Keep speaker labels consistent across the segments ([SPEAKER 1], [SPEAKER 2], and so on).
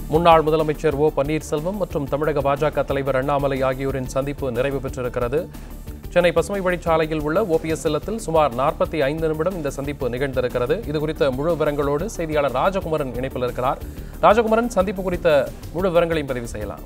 [SPEAKER 1] முன்னாள் முதலமைச்சர் ஓ பன்னீர்செல்வம் மற்றும் தமிழக பாஜக தலைவர் அண்ணாமலை ஆகியோரின் சந்திப்பு நிறைவு பெற்றிருக்கிறது சென்னை பசுமை வழிச்சாலையில் உள்ள ஓபிஎஸ் இல்லத்தில் சுமார் நாற்பத்தி ஐந்து நிமிடம் இந்த சந்திப்பு நிகழ்ந்திருக்கிறது இது குறித்த முழு விவரங்களோடு செய்தியாளர் ராஜகுமரன் இணைப்பில் இருக்கிறார் ராஜகுமரன் சந்திப்பு குறித்த முழு விவரங்களையும் பதிவு செய்யலாம்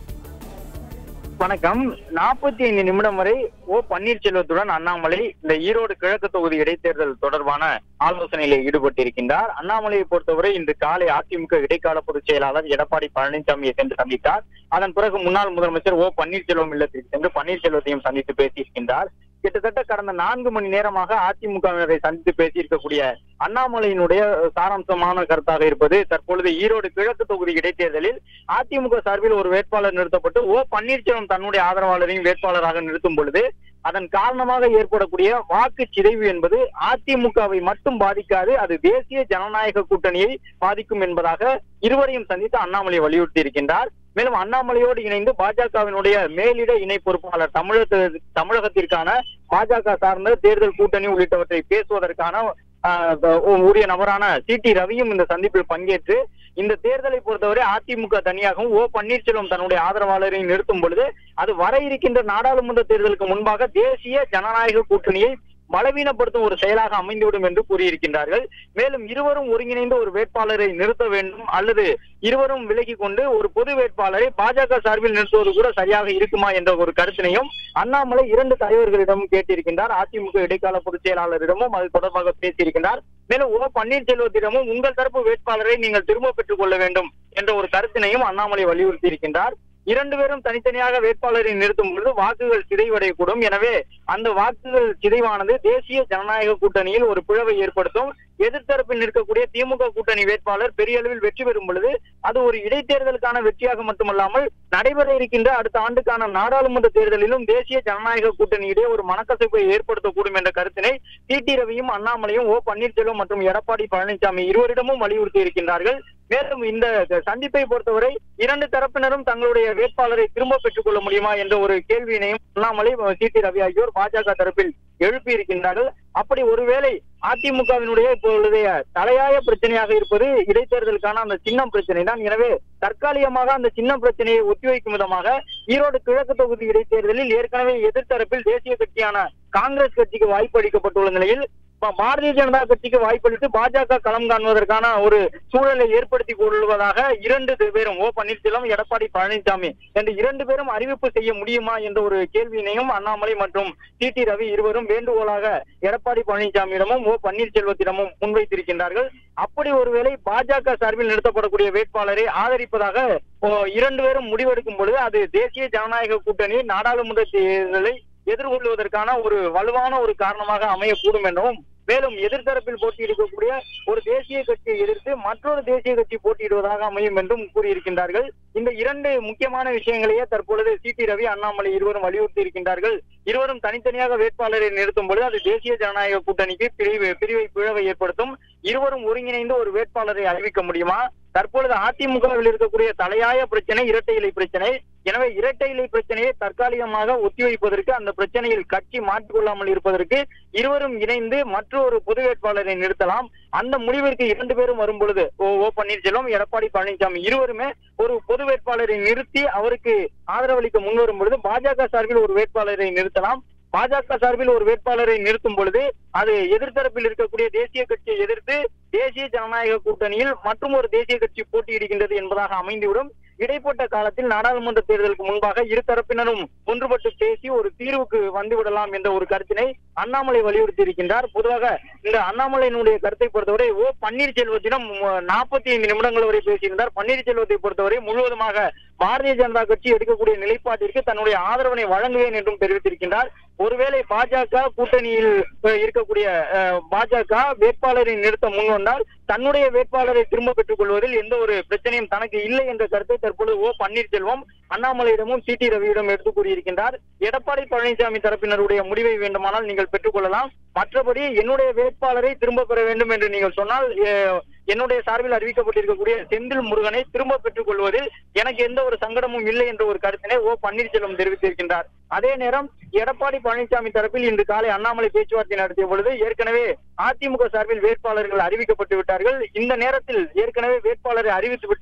[SPEAKER 2] வணக்கம் நாற்பத்தி ஐந்து நிமிடம் வரை ஓ பன்னீர்செல்வத்துடன் அண்ணாமலை இந்த ஈரோடு கிழக்கு தொகுதி இடைத்தேர்தல் தொடர்பான ஆலோசனையில ஈடுபட்டிருக்கின்றார் அண்ணாமலையை பொறுத்தவரை இன்று காலை அதிமுக இடைக்கால பொதுச் செயலாளர் எடப்பாடி பழனிசாமியை சென்று சந்தித்தார் அதன் பிறகு முன்னாள் முதலமைச்சர் ஓ பன்னீர்செல்வம் இல்லத்திற்கு சென்று பன்னீர்செல்வத்தையும் சந்தித்து பேசியிருக்கின்றார் கிட்டத்தட்ட கடந்த நான்கு மணி நேரமாக அதிமுகவினரை சந்தித்து பேசியிருக்கக்கூடிய அண்ணாமலையினுடைய சாராம்சமான கருத்தாக இருப்பது தற்பொழுது ஈரோடு கிழக்கு தொகுதி இடைத்தேர்தலில் அதிமுக சார்பில் ஒரு வேட்பாளர் நிறுத்தப்பட்டு ஓ பன்னீர்செல்வம் தன்னுடைய ஆதரவாளரையும் வேட்பாளராக நிறுத்தும் பொழுது அதன் காரணமாக ஏற்படக்கூடிய வாக்கு சிதைவு என்பது அதிமுகவை மட்டும் பாதிக்காது அது தேசிய ஜனநாயக கூட்டணியை பாதிக்கும் என்பதாக இருவரையும் சந்தித்து அண்ணாமலை வலியுறுத்தி இருக்கின்றார் மேலும் அண்ணாமலையோடு இணைந்து பாஜகவினுடைய மேலிட இணை பொறுப்பாளர் தமிழக தமிழகத்திற்கான பாஜக சார்ந்த தேர்தல் கூட்டணி உள்ளிட்டவற்றை பேசுவதற்கான ஆஹ், உரிய நபரான சி டி ரவியும் இந்த சந்திப்பில் பங்கேற்று இந்த தேர்தலை பொறுத்தவரை அதிமுக தனியாகவும் ஓ பன்னீர்செல்வம் தன்னுடைய ஆதரவாளரை நிறுத்தும் பொழுது அது வர இருக்கின்ற நாடாளுமன்ற தேர்தலுக்கு முன்பாக தேசிய ஜனநாயக கூட்டணியை பலவீனப்படுத்தும் ஒரு செயலாக அமைந்துவிடும் என்று கூறியிருக்கின்றார்கள் மேலும் இருவரும் ஒருங்கிணைந்து ஒரு வேட்பாளரை நிறுத்த வேண்டும் அல்லது இருவரும் விலகி கொண்டு ஒரு பொது வேட்பாளரை பாஜக சார்பில் நிறுத்துவது கூட சரியாக இருக்குமா என்ற ஒரு கருத்தினையும் அண்ணாமலை இரண்டு தலைவர்களிடம் கேட்டிருக்கின்றார் அதிமுக இடைக்கால பொதுச் செயலாளரிடமும் அது தொடர்பாக பேசியிருக்கின்றார் மேலும் ஓ பன்னீர்செல்வத்திடமும் உங்கள் தரப்பு வேட்பாளரை நீங்கள் திரும்ப பெற்றுக் கொள்ள வேண்டும் என்ற ஒரு கருத்தினையும் அண்ணாமலை வலியுறுத்தி இருக்கின்றார் இரண்டு பேரும் தனித்தனியாக வேட்பாளரை நிறுத்தும் பொழுது வாக்குகள் சிதைவடையக்கூடும் எனவே அந்த வாக்குகள் சிதைவானது தேசிய ஜனநாயக கூட்டணியில் ஒரு பிளவை ஏற்படுத்தும் எதிர்த்தரப்பில் நிற்கக்கூடிய திமுக கூட்டணி வேட்பாளர் பெரிய அளவில் வெற்றி பெறும் பொழுது அது ஒரு இடைத்தேர்தலுக்கான வெற்றியாக மட்டுமல்லாமல் நடைபெற இருக்கின்ற அடுத்த ஆண்டுக்கான நாடாளுமன்ற தேர்தலிலும் தேசிய ஜனநாயக கூட்டணியிடையே ஒரு மனக்கசப்பை ஏற்படுத்தக்கூடும் என்ற கருத்தினை டி டி ரவியும் அண்ணாமலையும் ஓ பன்னீர்செல்வம் மற்றும் எடப்பாடி பழனிசாமி இருவரிடமும் வலியுறுத்தி இருக்கின்றார்கள் மேலும் இந்த சந்திப்பை பொறுத்தவரை இரண்டு தரப்பினரும் தங்களுடைய வேட்பாளரை திரும்ப பெற்றுக் கொள்ள முடியுமா என்ற ஒரு கேள்வியினையும் அண்ணாமலை சி டி ரவி ஆகியோர் பாஜக தரப்பில் எழுப்பி இருக்கின்றார்கள் அப்படி ஒருவேளை அதிமுகவினுடைய இப்பொழுதைய தலையாய பிரச்சனையாக இருப்பது இடைத்தேர்தலுக்கான அந்த சின்னம் பிரச்சனை தான் எனவே தற்காலிகமாக அந்த சின்னம் பிரச்சனையை ஒத்திவைக்கும் விதமாக ஈரோடு கிழக்கு தொகுதி இடைத்தேர்தலில் ஏற்கனவே எதிர்த்தரப்பில் தேசிய கட்சியான காங்கிரஸ் கட்சிக்கு வாய்ப்பு அளிக்கப்பட்டுள்ள நிலையில் பா- பாரதிய ஜனதா கட்சிக்கு வாய்ப்பளித்து பாஜக களம் காண்பதற்கான ஒரு சூழலை ஏற்படுத்தி கொள்வதாக இரண்டு பேரும் ஓ பன்னீர்செல்வம் எடப்பாடி பழனிசாமி என்று இரண்டு பேரும் அறிவிப்பு செய்ய முடியுமா என்ற ஒரு கேள்வியினையும் அண்ணாமலை மற்றும் டி டி ரவி இருவரும் வேண்டுகோளாக எடப்பாடி பழனிசாமியிடமும் ஓ பன்னீர்செல்வத்திடமும் முன்வைத்திருக்கின்றார்கள் அப்படி ஒருவேளை பாஜக சார்பில் நிறுத்தப்படக்கூடிய வேட்பாளரை ஆதரிப்பதாக ஓ, இரண்டு பேரும் முடிவெடுக்கும் பொழுது அது தேசிய ஜனநாயக கூட்டணி நாடாளுமன்ற தேர்தலை எதிர்கொள்வதற்கான ஒரு வலுவான ஒரு காரணமாக அமையக்கூடும் என்றும் மேலும் எதிர்த்தரப்பில் போட்டியிடக்கூடிய ஒரு தேசிய கட்சியை எதிர்த்து மற்றொரு தேசிய கட்சி போட்டியிடுவதாக அமையும் என்றும் கூறியிருக்கின்றார்கள் இந்த இரண்டு முக்கியமான விஷயங்களையே தற்பொழுது சி டி ரவி அண்ணாமலை இருவரும் வலியுறுத்தி இருக்கின்றார்கள் இருவரும் தனித்தனியாக வேட்பாளரை நிறுத்தும் பொழுது அது தேசிய ஜனநாயக கூட்டணிக்கு பிரிவு பிரிவை பிளவை ஏற்படுத்தும் இருவரும் ஒருங்கிணைந்து ஒரு வேட்பாளரை அறிவிக்க முடியுமா தற்பொழுது அதிமுகவில் இருக்கக்கூடிய தலையாய பிரச்சனை இரட்டை இலை பிரச்சனை எனவே இரட்டை இலை பிரச்சனையை தற்காலிகமாக ஒத்திவைப்பதற்கு அந்த பிரச்சனையில் கட்சி மாற்றிக்கொள்ளாமல் இருப்பதற்கு இருவரும் இணைந்து மற்றொரு பொது வேட்பாளரை நிறுத்தலாம் அந்த முடிவிற்கு இரண்டு பேரும் வரும் பொழுது ஓ ஓ பன்னீர்செல்வம் எடப்பாடி பழனிசாமி இருவருமே ஒரு பொது வேட்பாளரை நிறுத்தி அவருக்கு ஆதரவளிக்க முன்வரும் பொழுது பாஜக சார்பில் ஒரு வேட்பாளரை நிறுத்தலாம் பாஜக சார்பில் ஒரு வேட்பாளரை நிறுத்தும் பொழுது அது எதிர்த்தரப்பில் இருக்கக்கூடிய தேசிய கட்சியை எதிர்த்து தேசிய ஜனநாயக கூட்டணியில் மற்றும் ஒரு தேசிய கட்சி போட்டியிடுகின்றது என்பதாக அமைந்துவிடும் இடைப்பட்ட காலத்தில் நாடாளுமன்ற தேர்தலுக்கு முன்பாக இரு தரப்பினரும் ஒன்றுபட்டு பேசி ஒரு தீர்வுக்கு வந்துவிடலாம் என்ற ஒரு கருத்தினை அண்ணாமலை வலியுறுத்தி இருக்கின்றார் பொதுவாக இந்த அண்ணாமலையினுடைய கருத்தை பொறுத்தவரை ஓ பன்னீர்செல்வத்திடம் நாற்பத்தி ஐந்து நிமிடங்கள் வரை பேசியிருந்தார் பன்னீர்செல்வத்தை பொறுத்தவரை முழுவதுமாக பாரதிய ஜனதா கட்சி எடுக்கக்கூடிய நிலைப்பாட்டிற்கு தன்னுடைய ஆதரவினை வழங்குவேன் என்றும் தெரிவித்திருக்கின்றார் ஒருவேளை பாஜக கூட்டணியில் அஹ், இருக்கக்கூடிய அஹ், பாஜக வேட்பாளரை நிறுத்த முன்வந்தால் தன்னுடைய வேட்பாளரை திரும்ப பெற்றுக் கொள்வதில் எந்த ஒரு பிரச்சனையும் தனக்கு இல்லை என்ற கருத்தை தற்பொழுது ஓ பன்னீர்செல்வம் அண்ணாமலையிடமும் சி டி ரவியிடம் எடுத்து கூறியிருக்கின்றார் எடப்பாடி பழனிசாமி தரப்பினருடைய முடிவை வேண்டுமானால் நீங்கள் பெற்றுக்கொள்ளலாம் மற்றபடி என்னுடைய வேட்பாளரை திரும்ப பெற வேண்டும் என்று நீங்கள் சொன்னால் அஹ், என்னுடைய சார்பில் அறிவிக்கப்பட்டிருக்கக்கூடிய செந்தில் முருகனை திரும்ப பெற்றுக் கொள்வதில் எனக்கு எந்த ஒரு சங்கடமும் இல்லை என்ற ஒரு கருத்தினை ஓ பன்னீர்செல்வம் தெரிவித்திருக்கின்றார் அதே நேரம் எடப்பாடி பழனிசாமி தரப்பில் இன்று காலை அண்ணாமலை பேச்சுவார்த்தை நடத்திய பொழுது ஏற்கனவே அதிமுக சார்பில் வேட்பாளர்கள் அறிவிக்கப்பட்டு விட்டார்கள் இந்த நேரத்தில் ஏற்கனவே வேட்பாளரை அறிவித்துவிட்டு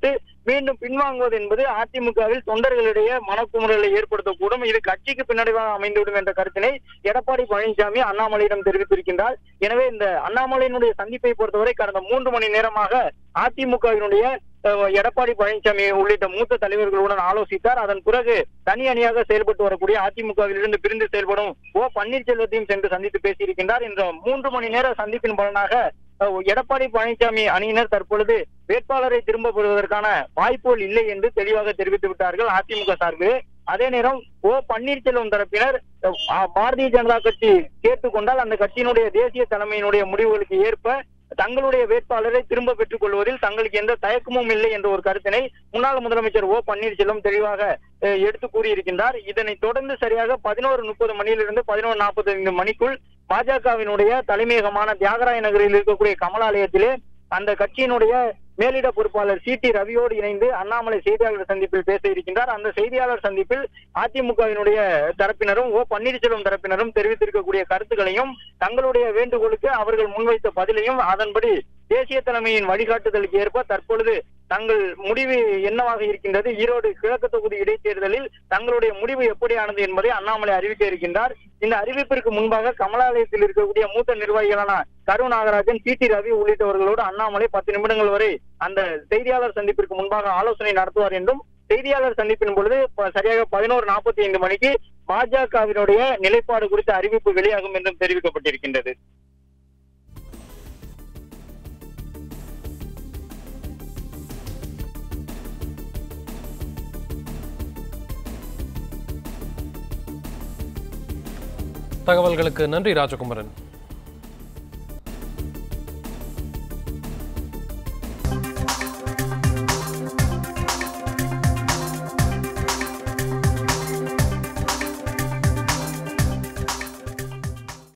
[SPEAKER 2] மீண்டும் பின்வாங்குவது என்பது அதிமுகவில் தொண்டர்களிடையே மனக்குமுறலை ஏற்படுத்தக்கூடும் இது கட்சிக்கு பின்னடைவாக அமைந்துவிடும் என்ற கருத்தினை எடப்பாடி பழனிசாமி அண்ணாமலையிடம் தெரிவித்திருக்கின்றார் எனவே இந்த அண்ணாமலையினுடைய சந்திப்பை பொறுத்தவரை கடந்த மூன்று மணி நேரமாக அதிமுகவினுடைய அஹ், எடப்பாடி பழனிசாமி உள்ளிட்ட மூத்த தலைவர்களுடன் ஆலோசித்தார் அதன் பிறகு தனி அணியாக செயல்பட்டு வரக்கூடிய அதிமுகவில் இருந்து பிரிந்து செயல்படும் ஓ பன்னீர்செல்வத்தையும் சென்று சந்தித்து பேசியிருக்கின்றார் இந்த மூன்று மணி நேர சந்திப்பின் பலனாக அஹ், எடப்பாடி பழனிசாமி அணியினர் தற்பொழுது வேட்பாளரை திரும்ப பெறுவதற்கான வாய்ப்புகள் இல்லை என்று தெளிவாக தெரிவித்து விட்டார்கள் அதிமுக சார்பில் அதே நேரம் ஓ பன்னீர்செல்வம் தரப்பினர் அஹ், பாரதிய ஜனதா கட்சி கேட்டுக்கொண்டால் அந்த கட்சியினுடைய தேசிய தலைமையினுடைய முடிவுகளுக்கு ஏற்ப தங்களுடைய வேட்பாளரை திரும்ப பெற்றுக் கொள்வதில் தங்களுக்கு எந்த தயக்கமும் இல்லை என்ற ஒரு கருத்தினை முன்னாள் முதலமைச்சர் ஓ பன்னீர்செல்வம் தெளிவாக அஹ், எடுத்து கூறியிருக்கின்றார் இதனைத் தொடர்ந்து சரியாக பதினோரு முப்பது மணியிலிருந்து பதினோரு நாற்பத்தி ஐந்து மணிக்குள் பாஜகவினுடைய தலைமையகமான தியாகராய நகரில் இருக்கக்கூடிய கமலாலயத்திலே அந்த கட்சியினுடைய மேலிட பொறுப்பாளர் சி டி ரவியோடு இணைந்து அண்ணாமலை செய்தியாளர் சந்திப்பில் பேச இருக்கின்றார் அந்த செய்தியாளர் சந்திப்பில் அதிமுகவினுடைய தரப்பினரும் ஓ பன்னீர்செல்வம் தரப்பினரும் தெரிவித்திருக்கக்கூடிய கருத்துக்களையும் தங்களுடைய வேண்டுகோளுக்கு அவர்கள் முன்வைத்த பதிலையும் அதன்படி தேசிய தலைமையின் வழிகாட்டுதலுக்கு ஏற்ப தற்பொழுது தங்கள் முடிவு என்னவாக இருக்கின்றது ஈரோடு கிழக்கு தொகுதி இடைத்தேர்தலில் தங்களுடைய முடிவு எப்படியானது என்பதை அண்ணாமலை அறிவிக்க இருக்கின்றார் இந்த அறிவிப்பிற்கு முன்பாக கமலாலயத்தில் இருக்கக்கூடிய மூத்த நிர்வாகிகளான கரு நாகராஜன் சி டி ரவி உள்ளிட்டவர்களோடு அண்ணாமலை பத்து நிமிடங்கள் வரை அந்த செய்தியாளர் சந்திப்பிற்கு முன்பாக ஆலோசனை நடத்துவார் என்றும் செய்தியாளர் சந்திப்பின் பொழுது ப- சரியாக பதினோரு நாற்பத்தி ஐந்து மணிக்கு பாஜகவினுடைய நிலைப்பாடு குறித்த அறிவிப்பு வெளியாகும் என்றும் தெரிவிக்கப்பட்டிருக்கின்றது
[SPEAKER 1] தகவல்களுக்கு நன்றி ராஜகுமரன்